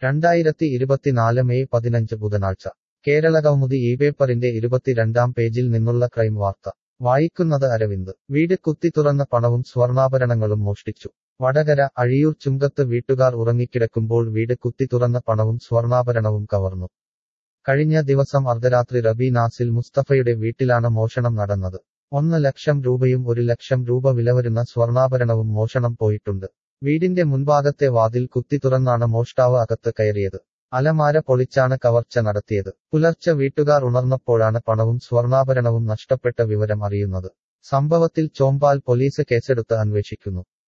രണ്ടായിരത്തി ഇരുപത്തിനാല് മെയ് പതിനഞ്ച് ബുധനാഴ്ച കേരള കൗമുദി ഈ പേപ്പറിന്റെ ഇരുപത്തിരണ്ടാം പേജിൽ നിന്നുള്ള ക്രൈം വാർത്ത വായിക്കുന്നത് അരവിന്ദ് വീട് കുത്തി തുറന്ന പണവും സ്വർണ്ണാഭരണങ്ങളും മോഷ്ടിച്ചു വടകര അഴിയൂർ ചുങ്കത്ത് വീട്ടുകാർ ഉറങ്ങിക്കിടക്കുമ്പോൾ വീട് കുത്തി തുറന്ന പണവും സ്വർണ്ണാഭരണവും കവർന്നു കഴിഞ്ഞ ദിവസം അർദ്ധരാത്രി റബി നാസിൽ മുസ്തഫയുടെ വീട്ടിലാണ് മോഷണം നടന്നത് ഒന്ന് ലക്ഷം രൂപയും ഒരു ലക്ഷം രൂപ വിലവരുന്ന സ്വർണ്ണാഭരണവും മോഷണം പോയിട്ടുണ്ട് വീടിന്റെ മുൻഭാഗത്തെ വാതിൽ കുത്തി തുറന്നാണ് മോഷ്ടാവ് അകത്ത് കയറിയത് അലമാര പൊളിച്ചാണ് കവർച്ച നടത്തിയത് പുലർച്ചെ വീട്ടുകാർ ഉണർന്നപ്പോഴാണ് പണവും സ്വർണ്ണാഭരണവും നഷ്ടപ്പെട്ട വിവരം അറിയുന്നത് സംഭവത്തിൽ ചോമ്പാൽ പോലീസ് കേസെടുത്ത് അന്വേഷിക്കുന്നു